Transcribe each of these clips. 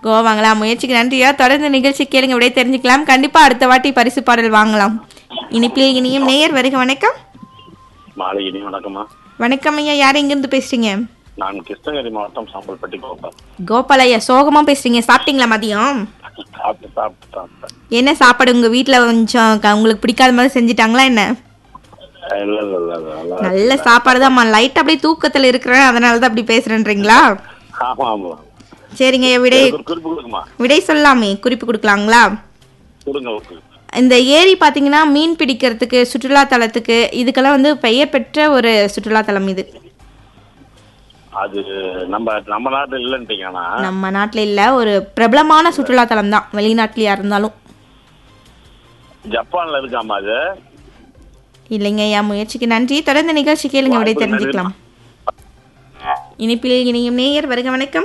கோவாங்களா முயற்சிக்கு நன்றியா தொடர்ந்து நிகழ்ச்சி கேளுங்க விடைய தெரிஞ்சுக்கலாம் கண்டிப்பா அடுத்த வாட்டி பரிசு பாடல் வாங்கலாம் இனிப்பில் இனியும் நேயர் வருக வணக்கம் மாலை இனி வணக்கம்மா வணக்கம் ஐயா யார் எங்கிருந்து பேசுறீங்க நான் கிருஷ்ணகிரி மாவட்டம் சாம்பல்பட்டி கோபால் கோபால் ஐயா சோகமா பேசுறீங்க சாப்பிட்டீங்களா மதியம் சாப்பிட்டு சாப்பிட்டு சாப்பிட்டேன் என்ன சாப்பாடு உங்க வீட்ல கொஞ்சம் க- உங்களுக்கு பிடிக்காத மாதிரி செஞ்சுட்டாங்களா என்ன இல்ல இல்ல இல்ல இல்ல, இல்ல நல்ல சாப்பாடு தான் லைட் அப்படியே தூக்கத்துல இருக்கிறேன் அதனால தான் அப்படி பேசுறேன்றீங்களா ஆமா ஆமா சரிங்க ஐயா விடை எனக்கு ஒரு குறிப்பு கொடுக்குமா விடை சொல்லாமே குறிப்பு கொடுக்கலாங்களா கொடுங்க ஓகே இந்த ஏரி பார்த்தீங்கன்னா மீன் பிடிக்கிறதுக்கு சுற்றுலா தலத்துக்கு இதுக்கெல்லாம் வந்து பெயர் பெற்ற ஒரு சுற்றுலா தலம் இது அது நம்ம நம்ம நாட்டுல இல்லைன்ட்டீங்கன்னா நம்ம நாட்டில் இல்லை ஒரு பிரபலமான சுற்றுலா தலம் தான் வெளிநாட்டிலையா இருந்தாலும் ஜப்பான்ல இருக்காமா அது இல்லைங்க ஐயா முயற்சிக்கு நன்றி தொடர்ந்து நிகழ்ச்சி கேளுங்க விடை வாய்ப்பு தெரிஞ்சுக்கலாம் இனிப்பில் இனியும் நேயர் வருக வணக்கம்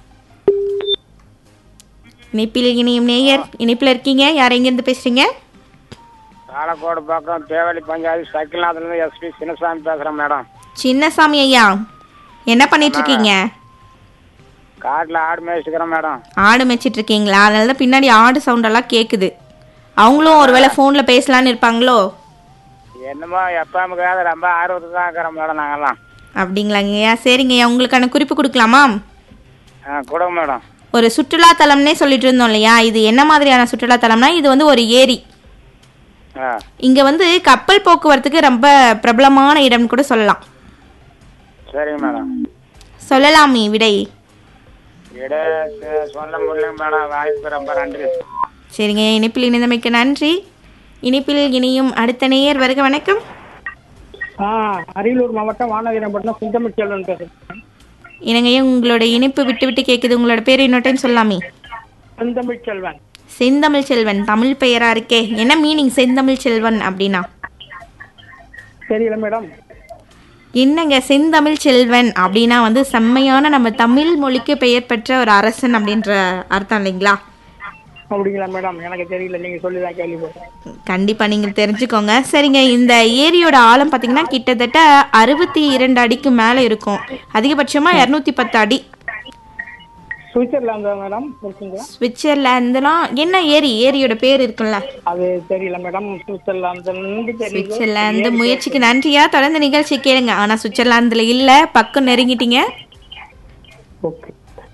இனிப்பில் இனியும் நேயர் இனிப்பில் இருக்கீங்க யார் எங்கேருந்து பேசுறீங்க பாலக்கோடு பக்கம் தேவலி பஞ்சாயத்து சக்கில்நாத்லேருந்து எஸ்பி சின்னசாமி பேசுகிறேன் மேடம் சின்னசாமி ஐயா என்ன பண்ணிட்டு இருக்கீங்க காட்டில் ஆடு மேய்ச்சிக்கிறேன் மேடம் ஆடு மேய்ச்சிட்டு இருக்கீங்களா அதனால தான் பின்னாடி ஆடு சவுண்டெல்லாம் கேட்குது அவங்களும் ஒருவேளை ஃபோனில் பேசலான்னு இருப்பாங்களோ என்னமோ எப்பாமுக்காக ரொம்ப ஆர்வத்தை தான் இருக்கிறோம் மேடம் நாங்கெல்லாம் அப்படிங்களாங்கய்யா சரிங்கய்யா உங்களுக்கான குறிப்பு கொடுக்கலாமா ஆ கொடுங்க மேடம் ஒரு சுற்றுலா தலம்னே சொல்லிட்டு இருந்தோம் இல்லையா இது என்ன மாதிரியான சுற்றுலா தலம்னா இது வந்து ஒரு ஏரி ஆ இங்க வந்து கப்பல் போக்குவரத்துக்கு ரொம்ப பிரபலமான இடம்னு கூட சொல்லலாம் சரிங்க மேடம் சொல்லலாமே விடை இட ச- சொல்ல முடியல மேடம் வாய்ப்பு ரொம்ப நன்றி சரிங்க இனிப்பில் இணைந்தமைக்கு நன்றி இனிப்பில் இனியும் அடுத்த நேயர் வருக வணக்கம் ஆ அரியலூர் மாவட்டம் வானவீரம்பட்டினம் சிங்கமிட் செல்வன் பேசுகிறேன் இனங்கையா உங்களோட இனிப்பு விட்டு விட்டு கேட்குது உங்களோட பேர் இன்னொரு டைம் சொல்லாமே செந்தமிழ் செல்வன் செந்தமிழ் செல்வன் தமிழ் பெயரா இருக்கே என்ன மீனிங் செந்தமிழ் செல்வன் அப்படின்னா தெரியல மேடம் என்னங்க செந்தமிழ் செல்வன் அப்படின்னா வந்து செம்மையான நம்ம தமிழ் மொழிக்கு பெயர் பெற்ற ஒரு அரசன் அப்படின்ற அர்த்தம் இல்லைங்களா அப்படிங்களா மேடம் எனக்கு தெரியல நீங்கள் சொல்லி தான் கேள்விப்பட்டேன் கண்டிப்பா நீங்க தெரிஞ்சுக்கோங்க சரிங்க இந்த ஏரியோட ஆழம் பார்த்தீங்கன்னா கிட்டத்தட்ட அறுபத்தி இரண்டு அடிக்கு மேலே இருக்கும் அதிகபட்சமா இரநூத்தி பத்து அடி சுவிட்சர்லாந்து மேடம் இருக்குங்களா சுவிட்சர்லாந்துலாம் என்ன ஏரி ஏரியோட பேர் இருக்குல்ல அது தெரியல மேடம் சுவிட்சர்லாந்துலேருந்து தெரியுது சுவிட்சர்லாந்து முயற்சிக்கு நன்றியா தொடர்ந்து நிகழ்ச்சி கேளுங்க ஆனா சுவிட்சர்லாந்துல இல்ல பக்கம் நெருங்கிட்டீங்க ஓகே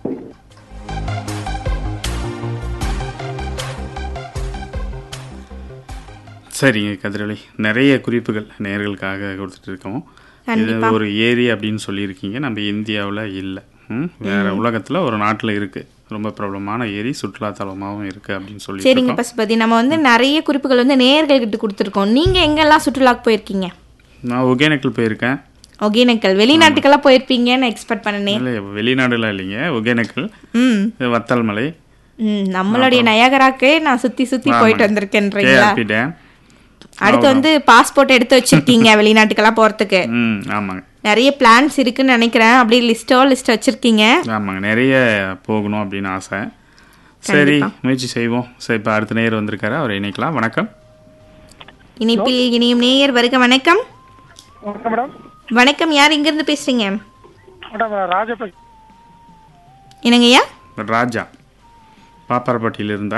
சரிங்க கதிரொலி நிறைய குறிப்புகள் நேர்களுக்காக கொடுத்துட்டு இருக்கோம் இது ஒரு ஏரி அப்படின்னு சொல்லியிருக்கீங்க நம்ம இந்தியாவில் இல்லை ம் வேற உலகத்தில் ஒரு நாட்டில் இருக்குது ரொம்ப பிரபலமான ஏரி சுற்றுலாத்தலமாகவும் இருக்குது அப்படின்னு சொல்லி சரிங்க பசுபதி நம்ம வந்து நிறைய குறிப்புகள் வந்து நேயர்கள் கிட்ட கொடுத்துருக்கோம் நீங்க எங்கெல்லாம் சுற்றுலாக்கு போயிருக்கீங்க நான் ஒகேனக்கல் போயிருக்கேன் ஒகேனக்கல் வெளிநாட்டுக்கெல்லாம் போயிருப்பீங்கன்னு எக்ஸ்பெக்ட் பண்ணனே இல்லை வெளிநாடுலாம் இல்லைங்க ஒகேனக்கல் ம் இது வத்தல் மலை ம் நம்மளுடைய நயகராக்கே நான் சுத்தி சுத்தி போயிட்டு வந்திருக்கேன்றீங்களா கேஆர்பி டேம் அடுத்து வந்து பாஸ்போர்ட் எடுத்து வச்சிருக்கீங்க வெளிநாட்டுக்கெல்லாம் போறதுக்கு ம் ஆமாங்க நிறைய பிளான்ஸ் இருக்குன்னு நினைக்கிறேன் அப்படியே லிஸ்டோ லிஸ்ட் வச்சிருக்கீங்க ஆமாங்க நிறைய போகணும் அப்படின்னு ஆசை சரி முயற்சி செய்வோம் சரி இப்போ அடுத்த நேயர் வந்திருக்காரு அவர் இணைக்கலாம் வணக்கம் இனிப்பில் இனியும் நேயர் வருக வணக்கம் வணக்கம் மேடம் வணக்கம் யார் இங்கிருந்து பேசுறீங்க மேடம் ராஜப என்னங்கய்யா ராஜா பாப்பாரப்பட்டியில இருந்தா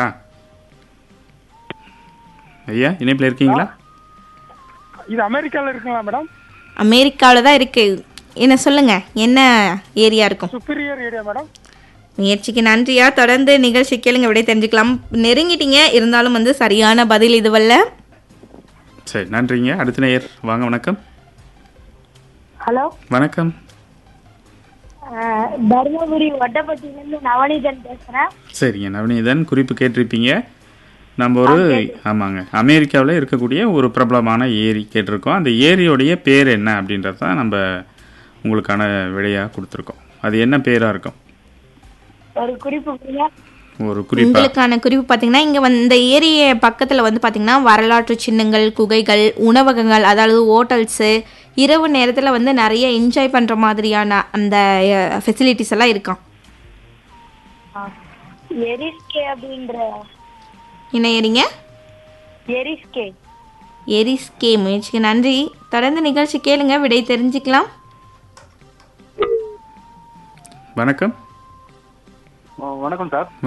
ஐயா இணைப்பில் இருக்கீங்களா இது அமெரிக்காவில் இருக்குங்களா மேடம் அமெரிக்காவில் தான் இருக்கு என்ன சொல்லுங்க என்ன ஏரியா இருக்கும் சுப்பீரியர் ஏரியா மேடம் முயற்சிக்கு நன்றியா தொடர்ந்து நிகழ்ச்சி கேளுங்க விட தெரிஞ்சுக்கலாம் நெருங்கிட்டீங்க இருந்தாலும் வந்து சரியான பதில் இதுவல்ல சரி நன்றிங்க அடுத்த நேயர் வாங்க வணக்கம் ஹலோ வணக்கம் அஹ், தருமபுரி ஒட்டப்பட்டியிலேருந்து நவநீதன் பேசுகிறேன் சரிங்க நவநீதன் குறிப்பு கேட்டிருப்பீங்க நம்ம ஒரு ஆமாங்க அமெரிக்காவில் இருக்கக்கூடிய ஒரு பிரபலமான ஏரி கேட்டிருக்கோம் அந்த ஏரியோடைய பேர் என்ன அப்படின்றது தான் நம்ம உங்களுக்கான விடையாக கொடுத்துருக்கோம் அது என்ன பேராக இருக்கும் ஒரு குறிப்பு கொடுங்க ஒரு குறிப்பாக உங்களுக்கான குறிப்பு பார்த்தீங்கன்னா இங்கே வந்து இந்த ஏரிய பக்கத்தில் வந்து பார்த்தீங்கன்னா வரலாற்று சின்னங்கள் குகைகள் உணவகங்கள் அதாவது ஹோட்டல்ஸு இரவு நேரத்தில் வந்து நிறைய என்ஜாய் பண்ணுற மாதிரியான அந்த ஃபெசிலிட்டிஸ் எல்லாம் இருக்கும் எரிஸ்கே அப்படின்ற என்ன ஏரிங்க எரிஸ்கே எரிஸ்கே முயற்சிக்கு நன்றி தொடர்ந்து நிகழ்ச்சி கேளுங்க விடை தெரிஞ்சுக்கலாம் வணக்கம் வணக்கம் சார்